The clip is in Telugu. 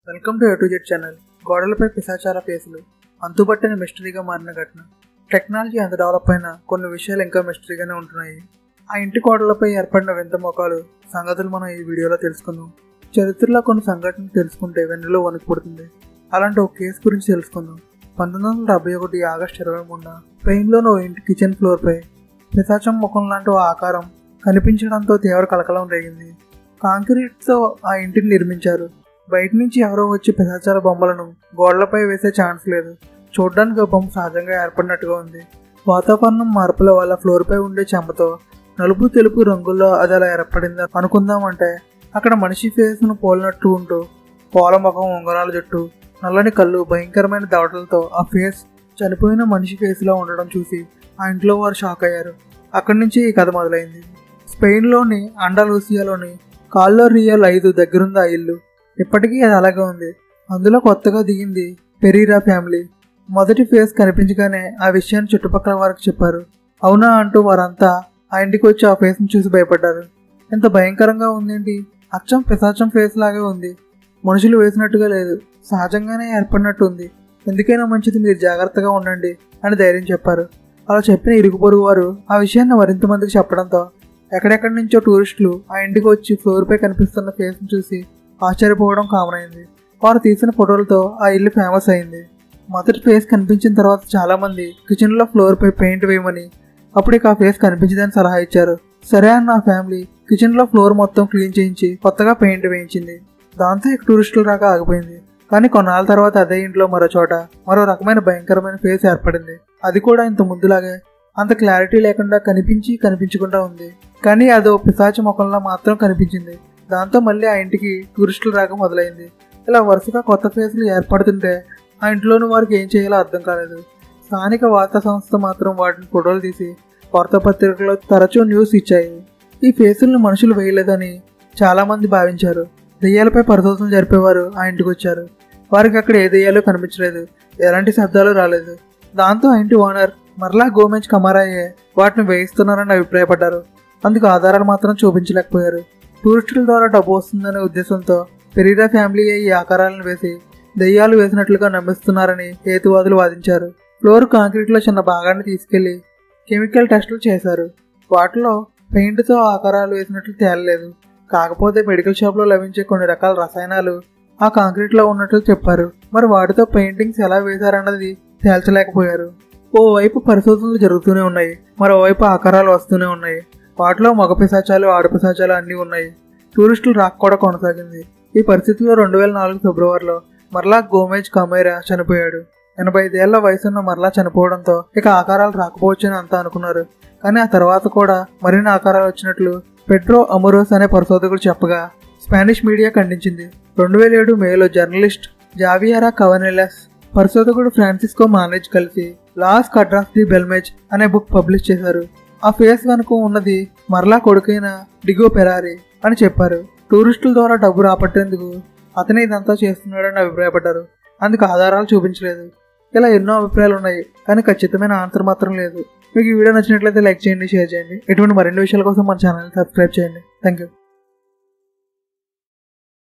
welcome to to Z channel గోడలపై పిశాచాల ఫేసులు అంతుబట్టని మిస్టరీగా మారిన ఘటన టెక్నాలజీ ఎంత డెవలప్ అయినా కొన్ని విషయాలు ఇంకా మిస్టరీగానే ఉంటున్నాయి ఆ ఇంటి గోడలపై ఏర్పడిన వింత మొఖాలు సంగతులు మనం ఈ వీడియోలో తెలుసుకుందాం చరిత్రలో కొన్ని సంఘటనలు తెలుసుకుంటే వెన్నులో వణుకు పుడుతుంది అలాంటి ఒక కేసు గురించి తెలుసుకుందాం పంతొమ్మిది వందల డెబ్బై ఒకటి ఆగస్టు ఇరవై మూడున స్పెయిన్లోని ఓ ఇంటి కిచెన్ ఫ్లోర్పై పిశాచం ముఖం లాంటి ఓ ఆకారం కనిపించడంతో తీవ్ర కలకలం రేగింది కాంక్రీట్తో ఆ ఇంటిని నిర్మించారు బయట నుంచి ఎవరో వచ్చి పిశాచాల బొమ్మలను గోడలపై వేసే ఛాన్స్ లేదు చూడ్డానికి ఆ బొమ్మ సహజంగా ఏర్పడినట్టుగా ఉంది వాతావరణం మార్పుల వల్ల ఫ్లోర్పై ఉండే చెంపతో నలుపు తెలుపు రంగుల్లో అది అలా ఏర్పడింది అనుకుందామంటే అక్కడ మనిషి ఫేస్ను పోలినట్టు ఉంటూ పోల ముఖం ఉంగరాల జుట్టు నల్లని కళ్ళు భయంకరమైన దవడలతో ఆ ఫేస్ చనిపోయిన మనిషి ఫేస్లో ఉండడం చూసి ఆ ఇంట్లో వారు షాక్ అయ్యారు అక్కడి నుంచి ఈ కథ మొదలైంది స్పెయిన్లోని అండలూసియాలోని కాల్లో రియల్ ఐదు దగ్గరుంది ఆ ఇల్లు ఇప్పటికీ అది అలాగే ఉంది అందులో కొత్తగా దిగింది పెరీరా ఫ్యామిలీ మొదటి ఫేస్ కనిపించగానే ఆ విషయాన్ని చుట్టుపక్కల వారికి చెప్పారు అవునా అంటూ వారంతా ఆ ఇంటికి వచ్చి ఆ ఫేస్ని చూసి భయపడ్డారు ఎంత భయంకరంగా ఉందేంటి అచ్చం పిశాచం ఫేస్ లాగే ఉంది మనుషులు వేసినట్టుగా లేదు సహజంగానే ఏర్పడినట్టు ఉంది ఎందుకైనా మంచిది మీరు జాగ్రత్తగా ఉండండి అని ధైర్యం చెప్పారు అలా చెప్పిన ఇరుగు పొరుగు వారు ఆ విషయాన్ని మరింత మందికి చెప్పడంతో ఎక్కడెక్కడి నుంచో టూరిస్టులు ఆ ఇంటికి వచ్చి ఫ్లోర్పై కనిపిస్తున్న ఫేస్ని చూసి ఆశ్చర్యపోవడం కామన్ అయింది వారు తీసిన ఫోటోలతో ఆ ఇల్లు ఫేమస్ అయింది మొదటి ఫేస్ కనిపించిన తర్వాత చాలా మంది కిచెన్ లో ఫ్లోర్ పై పెయింట్ వేయమని అప్పుడు ఇక ఆ ఫేస్ కనిపించదని సలహా ఇచ్చారు సరే అన్న ఆ ఫ్యామిలీ కిచెన్ లో ఫ్లోర్ మొత్తం క్లీన్ చేయించి కొత్తగా పెయింట్ వేయించింది దాంతో ఇక టూరిస్టులు రాక ఆగిపోయింది కానీ కొన్నాళ్ళ తర్వాత అదే ఇంట్లో మరో చోట మరో రకమైన భయంకరమైన ఫేస్ ఏర్పడింది అది కూడా ఇంత ముందులాగే అంత క్లారిటీ లేకుండా కనిపించి కనిపించకుండా ఉంది కానీ అదో పిశాచ ముఖంలో మాత్రం కనిపించింది దాంతో మళ్ళీ ఆ ఇంటికి టూరిస్టులు రాక మొదలైంది ఇలా వరుసగా కొత్త ఫేస్లు ఏర్పడుతుంటే ఆ ఇంట్లోని వారికి ఏం చేయాలో అర్థం కాలేదు స్థానిక వార్తా సంస్థ మాత్రం వాటిని ఫోటోలు తీసి వార్తాపత్రికలో తరచూ న్యూస్ ఇచ్చాయి ఈ ఫేసులను మనుషులు వేయలేదని చాలా మంది భావించారు దెయ్యాలపై పరిశోధనలు జరిపేవారు ఆ ఇంటికి వచ్చారు వారికి అక్కడ ఏ దెయ్యాలు కనిపించలేదు ఎలాంటి శబ్దాలు రాలేదు దాంతో ఆ ఇంటి ఓనర్ మరలా గోమెజ్ కమారాయే వాటిని వేయిస్తున్నారని అభిప్రాయపడ్డారు అందుకు ఆధారాలు మాత్రం చూపించలేకపోయారు టూరిస్టుల ద్వారా డబ్బు వస్తుందనే ఉద్దేశంతో పెరీరా ఫ్యామిలీ ఈ ఆకారాలను వేసి దెయ్యాలు వేసినట్లుగా నమ్మిస్తున్నారని హేతువాదులు వాదించారు ఫ్లోర్ కాంక్రీట్లో చిన్న భాగాన్ని తీసుకెళ్లి కెమికల్ టెస్టులు చేశారు వాటిలో పెయింట్తో ఆకారాలు వేసినట్లు తేలలేదు కాకపోతే మెడికల్ షాప్లో లభించే కొన్ని రకాల రసాయనాలు ఆ కాంక్రీట్లో ఉన్నట్లు చెప్పారు మరి వాటితో పెయింటింగ్స్ ఎలా వేశారన్నది తేల్చలేకపోయారు ఓవైపు పరిశోధనలు జరుగుతూనే ఉన్నాయి మరోవైపు ఆకారాలు వస్తూనే ఉన్నాయి వాటిలో మగ పిశాచాలు ఆడ పిశాచాలు అన్నీ ఉన్నాయి టూరిస్టులు రాక కూడా కొనసాగింది ఈ పరిస్థితిలో రెండు వేల నాలుగు ఫిబ్రవరిలో మరలా గోమేజ్ కమైరా చనిపోయాడు ఎనభై ఐదేళ్ల వయసున్న మరలా చనిపోవడంతో ఇక ఆకారాలు రాకపోవచ్చని అంతా అనుకున్నారు కానీ ఆ తర్వాత కూడా మరిన్ని ఆకారాలు వచ్చినట్లు పెట్రో అమరోస్ అనే పరిశోధకుడు చెప్పగా స్పానిష్ మీడియా ఖండించింది రెండు వేల ఏడు మేలో జర్నలిస్ట్ జావియారా కవనెలస్ పరిశోధకుడు ఫ్రాన్సిస్కో మానేజ్ కలిసి లాస్ కడ్రాస్ ది బెల్మేజ్ అనే బుక్ పబ్లిష్ చేశారు ఆ ఫేస్ వెనుక ఉన్నది మరలా కొడుకైన డిగో పెరారి అని చెప్పారు టూరిస్టుల ద్వారా డబ్బు రాబట్టేందుకు అతనే ఇదంతా చేస్తున్నాడని అభిప్రాయపడ్డారు అందుకు ఆధారాలు చూపించలేదు ఇలా ఎన్నో అభిప్రాయాలు ఉన్నాయి కానీ ఖచ్చితమైన ఆన్సర్ మాత్రం లేదు మీకు ఈ వీడియో నచ్చినట్లయితే లైక్ చేయండి షేర్ చేయండి ఇటువంటి మరిన్ని విషయాల కోసం మన ఛానల్ సబ్స్క్రైబ్ చేయండి థ్యాంక్ యూ